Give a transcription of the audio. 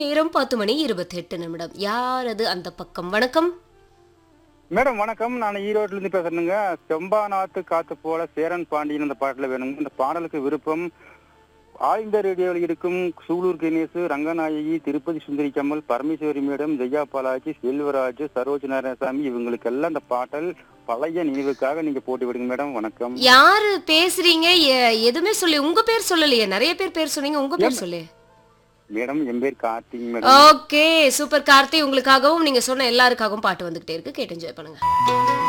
நேரம் பத்து மணி இருபத்தி எட்டு நிமிடம் யார் அது அந்த பக்கம் வணக்கம் மேடம் வணக்கம் நான் ஈரோட்ல இருந்து பேசுறேனுங்க செம்பாநாத்து காத்து போல சேரன் பாண்டியன் அந்த பாட்டுல வேணுங்க இந்த பாடலுக்கு விருப்பம் ஆழ்ந்த ரேடியோவில் இருக்கும் சூலூர் கணேசு ரங்கநாயகி திருப்பதி சுந்தரி கமல் பரமேஸ்வரி மேடம் ஜெயா பாலாஜி செல்வராஜ் சரோஜ் நாராயணசாமி இவங்களுக்கு எல்லாம் இந்த பாடல் பழைய நினைவுக்காக நீங்க போட்டி விடுங்க மேடம் வணக்கம் யாரு பேசுறீங்க எ- எதுவுமே சொல்லி உங்க பேர் சொல்லலையே நிறைய பேர் பேர் சொன்னீங்க உங்க பேர் சொல்லு மேடம் என் பேர் Karthik madam okay super Karthi உங்களுக்காகவும் நீங்க சொன்ன எல்லாருக்காகவும் பாட்டு வந்துகிட்டே இருக்கு கேட்டு என்ஜாய் பண்ணுங்க